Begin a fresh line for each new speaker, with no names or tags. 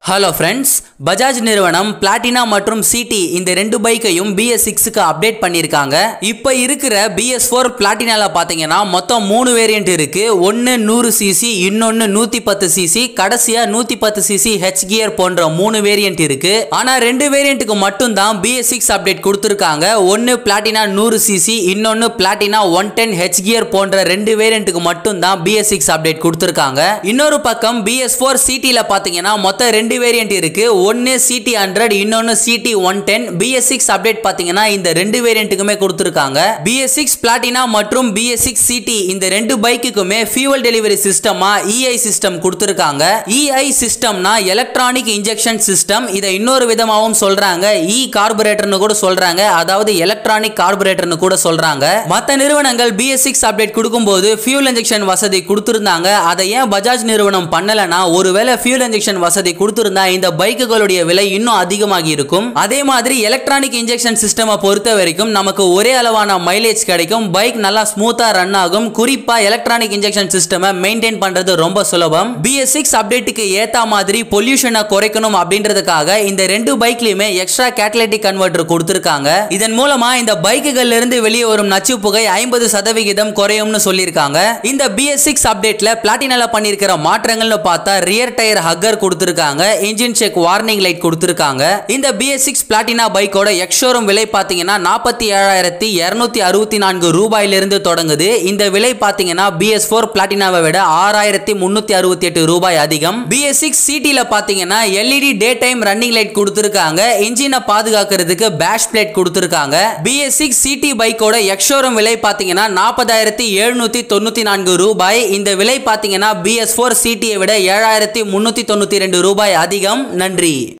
hello friends Bajaj நிறுவனம் Platina மற்றும் CD இந்த ரெண்டு பைக்கையும் பிஎஸ் சிக்ஸுக்கு அப்டேட் பண்ணியிருக்காங்க இப்போ இருக்கிற பிஎஸ் ஃபோர் பிளாட்டினால பார்த்தீங்கன்னா மொத்தம் மூணு வேரியண்ட் இருக்கு ஒன்று நூறு சிசி இன்னொன்று நூற்றி பத்து சிசி கடைசியாக நூற்றி பத்து சிசி ஹெச் கியர் போன்ற மூணு வேரியண்ட் இருக்கு ஆனால் ரெண்டு வேரியண்ட்டுக்கு மட்டும்தான் பிஎஸ் சிக்ஸ் அப்டேட் கொடுத்துருக்காங்க ஒன்று பிளாட்டினா நூறு சிசி இன்னொன்று Platina one ten H gear போன்ற ரெண்டு வேரியண்ட்டுக்கு மட்டும்தான் பிஎஸ் சிக்ஸ் அப்டேட் கொடுத்துருக்காங்க இன்னொரு பக்கம் பிஎஸ் ஃபோர் சிடியில் பார்த்தீங்கன்னா மொத்தம் ரெண்டு வேரியண்ட் இருக்கு ஒன்னு சிடி ஹண்ட்ரட் இன்னொன்னு CT one ten BS six update பாத்தீங்கன்னா இந்த ரெண்டு வேரியண்ட்டுக்குமே கொடுத்துருக்காங்க பிஎஸ் சிக்ஸ் பிளாட்டினா மற்றும் பிஎஸ் சிக்ஸ் சிடி இந்த ரெண்டு பைக்குக்குமே ஃபியூவல் டெலிவரி சிஸ்டமா இஐ சிஸ்டம் கொடுத்துருக்காங்க இஐ சிஸ்டம்னா எலக்ட்ரானிக் இன்ஜெக்ஷன் சிஸ்டம் இதை இன்னொரு விதமாகவும் சொல்றாங்க இ கார்பரேட்டர்னு கூட சொல்றாங்க அதாவது எலக்ட்ரானிக் கார்பரேட்டர்னு கூட சொல்றாங்க மற்ற நிறுவனங்கள் பிஎஸ் சிக்ஸ் அப்டேட் கொடுக்கும்போது ஃபியூல் இன்ஜெக்ஷன் வசதி கொடுத்துருந்தாங்க அதை ஏன் பஜாஜ் நிறுவனம் பண்ணலனா ஒருவேளை ஃபியூல் இன்ஜெக்ஷன் வசதி கொடுத்துருந்தா இந்த பைக்குகளுடைய விலை இன்னும் அதிகமாகி இருக்கும் அதே மாதிரி எலக்ட்ரானிக் இன்ஜெக்ஷன் சிஸ்டமை பொறுத்த வரைக்கும் நமக்கு ஒரே அளவான மைலேஜ் கிடைக்கும் பைக் நல்லா ஸ்மூத்தா ரன் ஆகும் குறிப்பா எலக்ட்ரானிக் இன்ஜெக்ஷன் சிஸ்டமை மெயின்டைன் பண்றது ரொம்ப சுலபம் பிஎஸ் சிக்ஸ் அப்டேட்டுக்கு ஏத்த மாதிரி பொல்யூஷனை குறைக்கணும் அப்படின்றதுக்காக இந்த ரெண்டு பைக்லயுமே எக்ஸ்ட்ரா கேட்டலைட்டிக் கன்வெர்டர் கொடுத்திருக்காங்க இதன் மூலமா இந்த பைக்குகள்ல இருந்து வெளியே வரும் நச்சு புகை ஐம்பது சதவிகிதம் குறையும்னு சொல்லியிருக்காங்க இந்த பிஎஸ் சிக்ஸ் அப்டேட்ல பிளாட்டினால பண்ணியிருக்கிற மாற்றங்கள்னு பார்த்தா ரியர் டயர் ஹக்கர் கொடுத்திருக்காங்க இன்ஜின் செக் வார்னிங் லைட் கொடுத்திருக்காங்க இந்த பிஎஸ் சிக்ஸ் பிளாட்டினா பைக்கோட எக்ஷோரூம் விலை பார்த்தீங்கன்னா நாற்பத்தி ஏழாயிரத்தி இரநூத்தி அறுபத்தி நான்கு ரூபாயிலிருந்து தொடங்குது இந்த விலை பார்த்தீங்கன்னா பிஎஸ் ஃபோர் பிளாட்டினாவை விட ஆறாயிரத்தி முன்னூத்தி அறுபத்தி எட்டு ரூபாய் அதிகம் பிஎஸ் சிக்ஸ் சிடியில் பார்த்தீங்கன்னா LED day time running light கொடுத்திருக்காங்க இன்ஜினை பாதுகாக்கிறதுக்கு பேஷ் பிளேட் கொடுத்திருக்காங்க பிஎஸ் சிக்ஸ் சிடி பைக்கோட எக்ஷோரூம் விலை பார்த்தீங்கன்னா நாற்பதாயிரத்தி எழுநூத்தி தொண்ணூத்தி நான்கு ரூபாய் இந்த விலை பார்த்தீங்கன்னா பிஎஸ் ஃபோர் சிடியை விட ஏழாயிரத்தி முன்னூத்தி தொண்ணூத்தி ரெண்டு ரூபாய் அதிகம் நன்றி